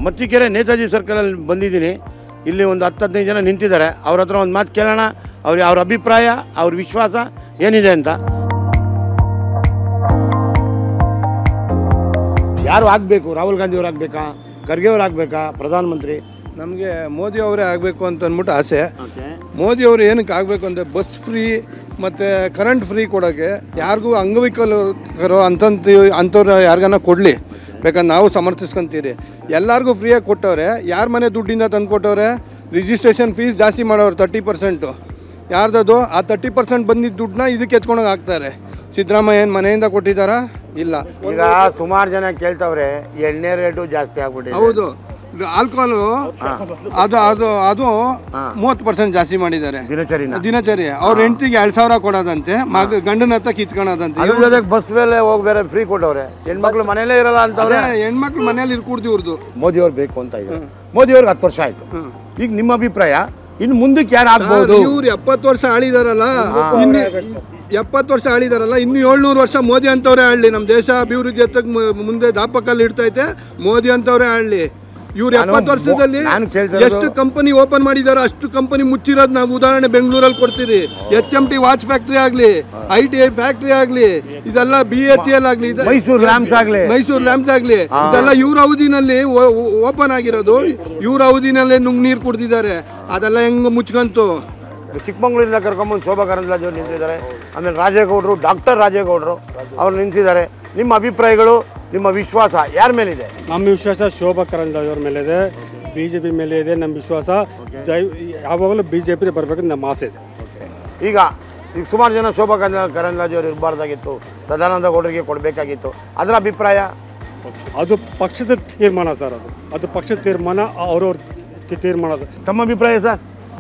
ಮತ್ತಿಕೆರೆ ನೇತಾಜಿ ಸರ್ಕಲಲ್ಲಿ ಬಂದಿದ್ದೀನಿ ಇಲ್ಲಿ ಒಂದು ಹತ್ತು ಹದಿನೈದು ಜನ ನಿಂತಿದ್ದಾರೆ ಅವ್ರ ಹತ್ರ ಒಂದು ಮಾತು ಕೇಳೋಣ ಅವ್ರ ಅವ್ರ ಅಭಿಪ್ರಾಯ ಅವ್ರ ವಿಶ್ವಾಸ ಏನಿದೆ ಅಂತ ಯಾರು ಆಗಬೇಕು ರಾಹುಲ್ ಗಾಂಧಿ ಅವ್ರು ಆಗಬೇಕಾ ಖರ್ಗೆ ಅವ್ರು ಆಗಬೇಕಾ ಪ್ರಧಾನಮಂತ್ರಿ ನಮಗೆ ಮೋದಿ ಅವರೇ ಆಗಬೇಕು ಅಂತ ಅಂದ್ಬಿಟ್ಟು ಆಸೆ ಮೋದಿ ಅವರು ಏನಕ್ಕೆ ಆಗಬೇಕು ಅಂದರೆ ಬಸ್ ಫ್ರೀ ಮತ್ತು ಕರೆಂಟ್ ಫ್ರೀ ಕೊಡೋಕ್ಕೆ ಯಾರಿಗೂ ಅಂಗವಿಕಲರು ಅಂತಂತ ಅಂಥವ್ರು ಯಾರಿಗಾನ ಕೊಡಲಿ ಬೇಕಾದ್ರೆ ನಾವು ಸಮರ್ಥಿಸ್ಕೊಂತೀರಿ ಎಲ್ಲರಿಗೂ ಫ್ರೀಯಾಗಿ ಕೊಟ್ಟವ್ರೆ ಯಾರ ಮನೆ ದುಡ್ಡಿಂದ ತಂದು ಕೊಟ್ಟವ್ರೆ ರಿಜಿಸ್ಟ್ರೇಷನ್ ಫೀಸ್ ಜಾಸ್ತಿ ಮಾಡೋರು ತರ್ಟಿ ಪರ್ಸೆಂಟು ಯಾರ್ದದು ಆ ತರ್ಟಿ ಪರ್ಸೆಂಟ್ ಬಂದಿದ್ದ ದುಡ್ಡನ್ನ ಇದಕ್ಕೆ ಎತ್ಕೊಂಡೋಗಿ ಹಾಕ್ತಾರೆ ಸಿದ್ದರಾಮಯ್ಯ ಏನು ಮನೆಯಿಂದ ಕೊಟ್ಟಿದ್ದಾರಾ ಇಲ್ಲ ಈಗ ಸುಮಾರು ಜನ ಕೇಳ್ತವ್ರೆ ಎಣ್ಣೆ ರೇಟು ಜಾಸ್ತಿ ಆಗ್ಬಿಟ್ಟಿದೆ ಹೌದು ಆಲ್ಕೋಹಾಲು ಅದು ಅದು ಅದು ಮೂವತ್ತು ಪರ್ಸೆಂಟ್ ಜಾಸ್ತಿ ಮಾಡಿದ್ದಾರೆ ದಿನಚರಿನ ದಿನಚರಿ ಅವ್ರ ಹೆಂಡತಿಗೆ ಎರಡ್ ಸಾವಿರ ಕೊಡೋದಂತೆ ಮಗ ಗಂಡನ ಹತ್ರ ಕಿತ್ಕೊಳೋದಂತೆ ಅದ್ರ ಜೊತೆಗೆ ಬಸ್ ಮೇಲೆ ಹೋಗಿ ಬೇರೆ ಫ್ರೀ ಕೊಟ್ಟವ್ರೆ ಹೆಣ್ಮಕ್ಳು ಮನೇಲೇ ಇರಲ್ಲ ಅಂತವ್ರೆ ಹೆಣ್ಮಕ್ಳು ಮನೇಲಿ ಇರ್ಕೂಡ್ದು ಇವ್ರದ್ದು ಮೋದಿ ಅವ್ರು ಬೇಕು ಅಂತ ಇದೆ ಮೋದಿ ಅವ್ರಿಗೆ ಹತ್ತು ವರ್ಷ ಆಯ್ತು ಈಗ ನಿಮ್ಮ ಅಭಿಪ್ರಾಯ ಇನ್ನು ಮುಂದಕ್ಕೆ ಯಾರು ಆಗ್ಬೋದು ಇವ್ರು ಎಪ್ಪತ್ತು ವರ್ಷ ಆಳಿದಾರಲ್ಲ ಇನ್ನು ಎಪ್ಪತ್ತು ವರ್ಷ ಆಳಿದಾರಲ್ಲ ಇನ್ನು ಏಳ್ನೂರು ವರ್ಷ ಮೋದಿ ಅಂತವ್ರೆ ಆಳ್ಲಿ ನಮ್ಮ ದೇಶ ಅಭಿವೃದ್ಧಿ ಹತ್ತಕ್ ಮುಂದೆ ದಾಪಕಲ್ಲಿ ಇಡ್ತೈತೆ ಮೋದಿ ಅಂತವ್ರೆ ಆಳ್ಲಿ ಇವ್ರು ನಾನು ಎಪ್ಪತ್ತು ವರ್ಷದಲ್ಲಿ ನಾನು ಕೇಳ್ತಾ ಇರೋದು- ಎಷ್ಟು ಕಂಪನಿ ಓಪನ್ ಮಾಡಿದಾರೋ ಅಷ್ಟು ಕಂಪನಿ ಮುಚ್ಚಿರೋದು ನಾವು ಉದಾಹರಣೆ ಬೆಂಗಳೂರಲ್ಲಿ ಕೊಡ್ತೀರಿ H M T watch factory ಆಗಲಿ ಐ ಟಿ ಐ ಫ್ಯಾಕ್ಟ್ರಿ ಆಗಲಿ ಇದೆಲ್ಲ ಬಿ ಎಚ್ ಎಲ್ ಆಗಲಿ ಮೈಸೂರು ಲ್ಯಾಂಪ್ಸ್ ಆಗ್ಲಿ ಮೈಸೂರು ಲ್ಯಾಂಪ್ಸ್ ಆಗಲಿ ಇದೆಲ್ಲ ಇವ್ರ ಅವಧಿನಲ್ಲಿ ಓಪನ್ ಆಗಿರೋದು ಇವ್ರ ಅವಧಿನಲ್ಲೇ ನುಂಗ್ ನೀರು ಕುಡ್ದಿದ್ದಾರೆ ಅದೆಲ್ಲ ಹೆಂಗ್ ಮುಚ್ಕಂತು ಚಿಕ್ಕಮಂಗ್ಳೂರಿಂದ ಕರ್ಕೊಂಬಂದು ಶೋಭಾ ಕರಂದ್ಲಾಜೆ ಅವ್ರು ನಿಂತಿದ್ದಾರೆ ಆಮೇಲೆ ರಾಜೇಗೌಡರು ಡಾಕ್ಟರ್ ರಾಜೇಗೌಡರು ಅವ್ರು ನಿಂತಿದ್ದಾರೆ ನಿಮ್ಮ ಅಭಿಪ್ರಾಯಗಳು ನಿಮ್ಮ ವಿಶ್ವಾಸ ಯಾರ ಮೇಲಿದೆ ನಮ್ಮ ವಿಶ್ವಾಸ ಶೋಭಾ ಕರಂದ್ಲಾಜೆ ಅವ್ರ ಮೇಲೆ ಇದೆ ಬಿ ಜೆ ಪಿ ಮೇಲೆ ಇದೆ ನಮ್ಮ ವಿಶ್ವಾಸ ದಯ ಯಾವಾಗಲೂ ಬಿ ಜೆ ಪಿ ಬರಬೇಕಂತ ನಮ್ಮ ಆಸೆ ಇದೆ ಈಗ ಈಗ ಸುಮಾರು ಜನ ಶೋಭಾ ಕರಂದ್ಲಾ ಕರಂದ್ಲಾಜೆ ಅವ್ರು ಇರಬಾರ್ದಾಗಿತ್ತು ಸದಾನಂದ ಗೌಡರಿಗೆ ಕೊಡಬೇಕಾಗಿತ್ತು ಅದರ ಅಭಿಪ್ರಾಯ ಅದು ಪಕ್ಷದ ತೀರ್ಮಾನ ಸರ್ ಅದು ಅದು ಪಕ್ಷದ ತೀರ್ಮಾನ ಅವ್ರವ್ರ ತಿ- ತೀರ್ಮಾನ ಅದು ತಮ್ಮ ಅಭಿಪ್ರಾಯ ಸರ್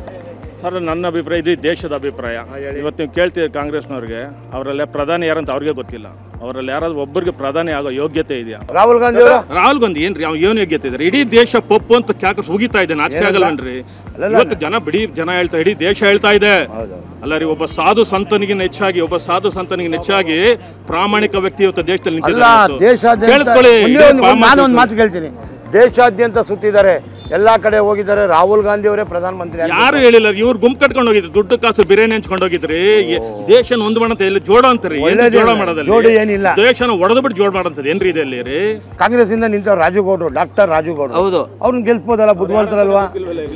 ಸರ್ ನನ್ನ ಅಭಿಪ್ರಾಯ ಇದು ದೇಶದ ಅಭಿಪ್ರಾಯ ಇವತ್ತು ನೀವು ಕೇಳ್ತೀವಿ ಕಾಂಗ್ರೆಸ್ನವ್ರಿಗೆ ಅವರಲ್ಲಿ ಪ್ರಧಾನಿ ಯಾರಂತ ಅವ್ರಿಗೆ ಗೊತ್ತಿಲ್ಲ ಅವರಲ್ಲಿ ಯಾರಾದ್ರೂ ಒಬ್ಬರಿಗೆ ಪ್ರಧಾನಿ ಆಗೋ ಯೋಗ್ಯತೆ ಇದೆಯಾ ರಾಹುಲ್ ಗಾಂಧಿ ಅವರು ರಾಹುಲ್ ಗಾಂಧಿ ಏನ್ರಿ ಅವ್ನು ಏನು ಯೋಗ್ಯತೆ ಇದ್ದಾರೆ ಇಡೀ ದೇಶ ಪಪ್ಪು ಅಂತ ಕ್ಯಾಕಸ್ ಹೋಗಿತಾ ಇದೆ ನಾಚಿಕೆ ಆಗಲ್ಲನ್ರಿ ಇವತ್ತು ಜನ ಬಿಡಿ ಜನ ಹೇಳ್ತಾ ಇಡೀ ದೇಶ ಹೇಳ್ತಾ ಇದೆ ಅಲ್ಲ ರೀ ಒಬ್ಬ ಸಾಧು ಸಂತನಿಗೆ ಹೆಚ್ಚಾಗಿ ಒಬ್ಬ ಸಾಧು ಸಂತನಿಗೆ ಹೆಚ್ಚಾಗಿ ಪ್ರಾಮಾಣಿಕ ವ್ಯಕ್ತಿ ಇವತ್ತು ದೇಶದಲ್ಲಿ ಅಲ್ಲ ನಿಂತಿದ್ದಾರೆ ಇವತ್ತು. ದೇಶಾದ್ಯಂತ ಕೇಳಿಸ್ಕೊಳ್ಳಿ ಒಂದೇ ಇಡೀ ಒಂದು- ನಾನು ಒಂದು ಪ್ರಾಮಾಣಿಕ- ಮಾತು ಕೇಳ್ತೀನಿ ದೇಶಾದ್ಯಂತ ಸುತ್ತಿದ್ದಾರೆ ಎಲ್ಲಾ ಕಡೆ ಹೋಗಿದ್ದಾರೆ ರಾಹುಲ್ ಗಾಂಧಿ ಅವರೇ ಪ್ರಧಾನಮಂತ್ರಿ ಆಗ್ಬೇಕು. ಯಾರು ಹೇಳಿಲ್ಲ ಇವ್ರು ಗುಂಪು ಕಟ್ಕೊಂಡು ಹೋಗಿದ್ರು ದುಡ್ಡು ಕಾಸು ಬಿರಿಯಾನಿ ಹಂಚ್ಕೊಂಡು ಹೋಗಿದ್ರಿ ದೇಶನ ಒಂದು ಮಾಡಂತ ಎಲ್ಲಿ ಜೋಡ ಅಂತಾರೆ ಏನು ಒಳ್ಳೇದೇ ಜೋಡ ಇಲ್ಲ. ಮಾಡೋದಲ್ಲಿ ಜೋಡಿ ಏನಿಲ್ಲ. ದೇಶನ ಒಡೆದು ಬಿಟ್ಟು ಜೋಡ ಮಾಡಂತದ್ದು ಏನ್ರಿ ಇದೆ ಅಲ್ಲಿ ರೀ ಕಾಂಗ್ರೆಸ್ ಇಂದ ನಿಂತವ್ರು ರಾಜು ಗೌಡ್ರು ಡಾಕ್ಟರ್ ರಾಜು ಗೌಡ್ರು ಹೌದು. ಅವ್ರನ್ನ ಗೆಲ್ಸ್ಬೋದಲ್ಲ ಬುದ್ಧಿವಂತರಲ್ವಾ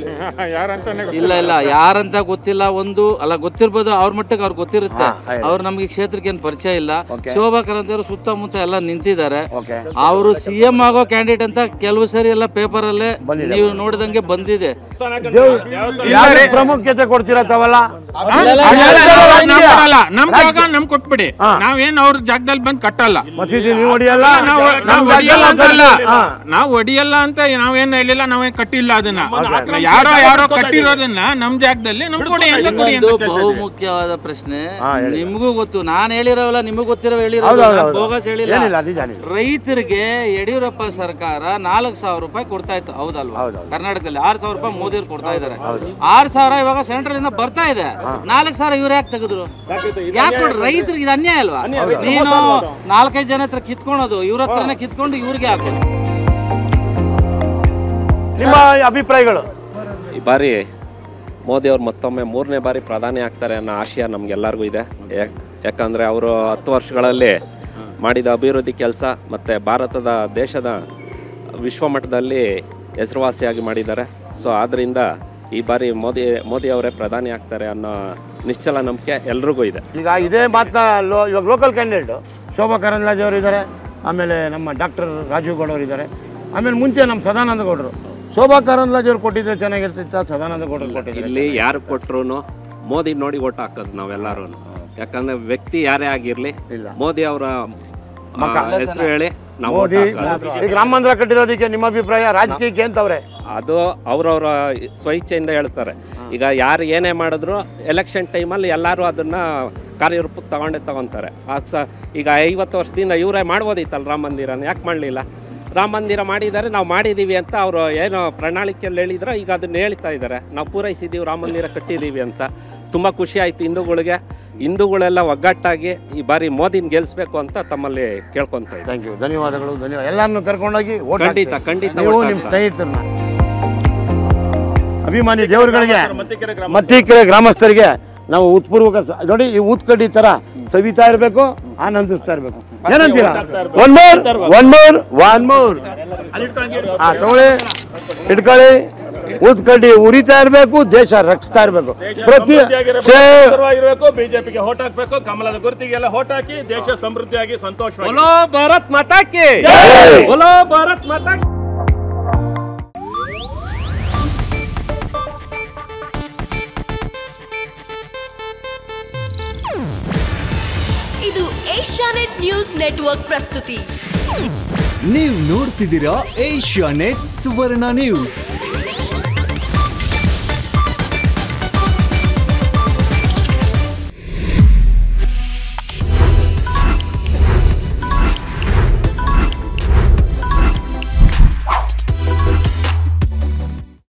ಇಲ್ಲ ಇಲ್ಲ ಯಾರಂತ ಗೊತ್ತಿಲ್ಲ ಒಂದು ಅಲ್ಲ ಗೊತ್ತಿರ್ಬೋದು ಅವ್ರ ಮಟ್ಟಕ್ಕೆ ಅವ್ರಿಗೆ ಗೊತ್ತಿರುತ್ತೆ ಹಾ, ಹೇಳಿ. ಅವ್ರು ನಮಗೆ ಕ್ಷೇತ್ರಕ್ಕೆ ಏನು ಪರಿಚಯ ಇಲ್ಲ Okay. ಶೋಭಾ ಕರಂತಿಯವರು ಸುತ್ತಮುತ್ತ ಎಲ್ಲ ನಿಂತಿದ್ದಾರೆ Okay. ಅವರು ಸಿ ಎಂ ಆಗೋ ಕ್ಯಾಂಡಿಡೇಟ್ ಅಂತ ಕೆಲವು ಸರಿ ಎಲ್ಲ ಪೇಪರ್ ಅಲ್ಲೇ ಬಂದಿದೆ, ನೀವು ನೋಡಿದಂಗೆ ಬಂದಿದೆ ಯಾರಿಗೆ ಪ್ರಾಮುಖ್ಯತೆ ಕೊಡ್ತೀರಾ ತಾವಲ್ಲ ನಮ್ಗಲ್ಲ ನಮ್ ಜಾಗ ನಮ್ ಕೊಟ್ಬಿಡಿ ನಾವೇನ್ ಅವ್ರ ಜಾಗದಲ್ಲಿ ಬಂದ್ ಕಟ್ಟಲ್ಲ ಮಸೀದಿ ನೀವು ಹೊಡಿಯಲ್ಲ ನಾವು ನಮ್ ನಾವು ಜಾಗದಲ್ಲಿ ಹೊಡಿಯಲ್ಲ ಅಂತಲ್ಲ ಹಾ. ನಾವು ಹೊಡಿಯಲ್ಲ ಅಂತ ನಾವೇನ್ ಹೇಳಿಲ್ಲ ನಾವೇನ್ ಕಟ್ಟಿಲ್ಲ ಅದನ್ನ ಯಾರೋ ಯಾರೋ ಕಟ್ಟಿರೋದನ್ನ ನಮ್ ಜಾಗದಲ್ಲಿ ನಮ್ ಕೊಡಿ ಅಂತ ಕೊಡಿ ಅಂತ ಇನ್ನೊಂದು ಕೇಳ್ತಾ ಬಹು ಇದ್ದೀವಿ. ಮುಖ್ಯವಾದ ಪ್ರಶ್ನೆ ಹಾ, ಹೇಳಿ. ನಿಮಗೂ ಗೊತ್ತು ನಾನು ಹೇಳಿರೋವಲ್ಲ ನಿಮಗೂ ಗೊತ್ತಿರೋ ಹೌದು, ಹೇಳಿರೋ ಹೌದು, ಹೌದು. ಬೋಗಸ್ ಹೇಳಿಲ್ಲ ಏನಿಲ್ಲ, ನಿಜ, ನಿಜ. ರೈತರಿಗೆ ಯಡಿಯೂರಪ್ಪ ಸರ್ಕಾರ ನಾಲ್ಕು ಸಾವಿರ ರೂಪಾಯಿ ಕೊಡ್ತಾ ಇತ್ತು ಹೌದಲ್ವಾ ಹೌದು, ಹೌದು. ಕರ್ನಾಟಕದಲ್ಲಿ ಆರು ಸಾವಿರ ರೂಪಾಯಿ ಮೋದಿ ಅವ್ರು ಕೊಡ್ತಾ ಇದ್ದಾರೆ ಆರು ಸಾವಿರ ಇವಾಗ ಸೆಂಟ್ರಲ್ ಇಂದ ಬರ್ತಾ ಇದೆ ನಾಲ್ಕು ಸಾವಿರ ಇವ್ರು ಯಾಕೆ ತೆಗೆದ್ರು ಯಾಕೆ ಕೊಡ್ರಿ ರೈತರಿಗೆ ಇದು ಅನ್ಯಾಯ ಅಲ್ವಾ ನೀನು ನಾಲ್ಕೈದು ಜನ ಹತ್ರ ಕಿತ್ಕೊಳೋದು ಇವ್ರ ಹತ್ರನೇ ಕಿತ್ಕೊಂಡು ಇವ್ರಿಗೆ ಹಾಕೋದು ನಿಮ್ಮ ಅಭಿಪ್ರಾಯಗಳು ಈ ಬಾರಿ ಮೋದಿ ಅವ್ರು ಮತ್ತೊಮ್ಮೆ ಮೂರನೇ ಬಾರಿ ಪ್ರಧಾನಿ ಆಗ್ತಾರೆ ಅನ್ನೋ ಆಶಯ ನಮಗೆಲ್ಲರಿಗೂ ಇದೆ ಯಾಕ್- ಯಾಕಂದರೆ ಅವರು ಹತ್ತು ವರ್ಷಗಳಲ್ಲಿ ಮಾಡಿದ ಅಭಿವೃದ್ಧಿ ಕೆಲಸ ಮತ್ತು ಭಾರತದ ದೇಶದ ವಿಶ್ವಮಟ್ಟದಲ್ಲಿ ಹೆಸರುವಾಸಿಯಾಗಿ ಮಾಡಿದ್ದಾರೆ ಸೊ ಆದ್ದರಿಂದ ಈ ಬಾರಿ ಮೋದಿ ಮೋದಿ ಅವರೇ ಪ್ರಧಾನಿ ಆಗ್ತಾರೆ ಅನ್ನೋ ನಿಶ್ಚಲ ನಂಬಿಕೆ ಎಲ್ರಿಗೂ ಇದೆ ಈಗ ಇದೇ ಮಾತನ್ನ ಲೋ ಇವಾಗ ಲೋಕಲ್ ಕ್ಯಾಂಡಿಡೇಟ್ ಶೋಭಾ ಕರಂದ್ಲಾಜೆ ಅವರು ಇದ್ದಾರೆ ಆಮೇಲೆ ನಮ್ಮ ಡಾಕ್ಟರ್ ರಾಜೀವ್ ಗೌಡ ಅವರು ಇದ್ದಾರೆ ಆಮೇಲೆ ಮುಂಚೆ ನಮ್ಮ ಸದಾನಂದ ಗೌಡರು ಶೋಭಾ ಕರಂದ್ಲಾಜೆ ಅವ್ರು ಕೊಟ್ಟಿದ್ರೆ ಚೆನ್ನಾಗಿರ್ತಿತ್ತ ಸದಾನಂದ ಗೌಡರು ಕೊಟ್ಟಿದ್ರೆ ಇಲ್ಲಿ ಯಾರು ಕೊಟ್ರು ಮೋದಿ ನೋಡಿ ಓಟ್ ಹಾಕೋದು ನಾವೆಲ್ಲರೂ ಯಾಕಂದ್ರೆ ವ್ಯಕ್ತಿ ಯಾರೇ ಆಗಿರಲಿ ಇಲ್ಲ. ಮೋದಿ ಅವರ ಹೆಸರು ಹೇಳಿ ನಾವು vote ಮೋದಿ ಹಾಕೋದು. ಈಗ ರಾಮ ಮಂದಿರ ಕಟ್ಟಿರೋದಕ್ಕೆ ನಿಮ್ಮ ಅಭಿಪ್ರಾಯ ರಾಜಕೀಯಕ್ಕೆ ಅಂತವ್ರೆ ಅದು ಅವ್ರವ್ರ ಸ್ವಇಚ್ಛೆಯಿಂದ ಹೇಳ್ತಾರೆ ಈಗ ಯಾರು ಏನೇ ಮಾಡಿದ್ರು ಎಲೆಕ್ಷನ್ ಟೈಮಲ್ಲಿ ಎಲ್ಲರೂ ಅದನ್ನ ಕಾರ್ಯರೂಪಕ್ಕೆ ತಗೊಂಡೇ ತಗೊಂತಾರೆ ಆಗ ಸ ಈಗ ಐವತ್ತು ವರ್ಷದಿಂದ ಇವರೇ ಮಾಡ್ಬೋದಿತ್ತಲ್ಲ ರಾಮ ಮಂದಿರನ ಯಾಕೆ ಮಾಡಲಿಲ್ಲ ರಾಮ ಮಂದಿರ ಮಾಡಿದ್ದಾರೆ ನಾವು ಮಾಡಿದ್ದೀವಿ ಅಂತ ಅವರು ಏನೋ ಪ್ರಣಾಳಿಕೆಯಲ್ಲಿ ಹೇಳಿದ್ರು ಈಗ ಅದನ್ನ ಹೇಳ್ತಾ ಇದ್ದಾರೆ ನಾವು ಪೂರೈಸಿದ್ದೀವಿ ರಾಮ ಮಂದಿರ ಕಟ್ಟಿದ್ದೀವಿ ಅಂತ ತುಂಬ ಖುಷಿ ಆಯಿತು ಹಿಂದೂಗಳಿಗೆ ಹಿಂದೂಗಳೆಲ್ಲ ಒಗ್ಗಟ್ಟಾಗಿ ಈ ಬಾರಿ ಮೋದಿನ ಗೆಲ್ಲಿಸ್ಬೇಕು ಅಂತ ತಮ್ಮಲ್ಲಿ ಕೇಳ್ಕೊತಾ ಇದ್ದೀನಿ ಥ್ಯಾಂಕ್ ಯು ಧನ್ಯವಾದಗಳು ಧನ್ಯವಾದ ಎಲ್ಲರನ್ನು ಕರ್ಕೊಂಡೋಗಿ ಓಟ್ ಖಂಡಿತ, ಹಾಕ್ಸಿ. ಖಂಡಿತ ನೀವು ಓಟ್ ನಿಮ್ಮ ಹಾಕ್ಸಿ. ಸ್ನೇಹಿತರನ್ನ ಅಭಿಮಾನಿ ದೇವರುಗಳಿಗೆ ಮತ್ತಿಕೆರೆ ಗ್ರಾಮ ಮತ್ತಿಕೆರೆ ಗ್ರಾಮಸ್ಥರಿಗೆ ನಾವು ಉತ್ಪೂರ್ವಕ ಸ- ನೋಡಿ ಈ ಊತ್ಕಡ್ಡಿ ತರ ಸವಿತಾ ಇರಬೇಕು ಆನಂದಿಸ್ತಾ ಇರ್ಬೇಕು ಏನಂತೀರಾ one more one more one more ಹಾ ತಗೊಳ್ಳಿ ಇಟ್ಕೊಳ್ಳಿ ಊತ್ಕಡ್ಡಿ ಉರಿತಾ ಇರಬೇಕು ದೇಶ ರಕ್ಷಿಸ್ತಾ ಇರಬೇಕು ಪ್ರತಿ ಶೇ- ಇರಬೇಕು ಬಿಜೆಪಿಗೆ ಹೋಟ್ ಹಾಕ್ಬೇಕು ಕಮಲದ ಗುರುತಿಗೆಲ್ಲ ಹೋಟ್ ಹಾಕಿ ದೇಶ ಸಮೃದ್ಧಿಯಾಗಿ ಸಂತೋಷವಾಗಿ बोलो भारत माता की बोलो भारत माता की ಇದು ಏಷ್ಯಾನೆಟ್ ನ್ಯೂಸ್ ನೆಟ್ವರ್ಕ್ ಪ್ರಸ್ತುತಿ ನೀವು ನೋಡ್ತಿದ್ದೀರಾ ಏಷ್ಯಾ ನೆಟ್ ಸುವರ್ಣ ನ್ಯೂಸ್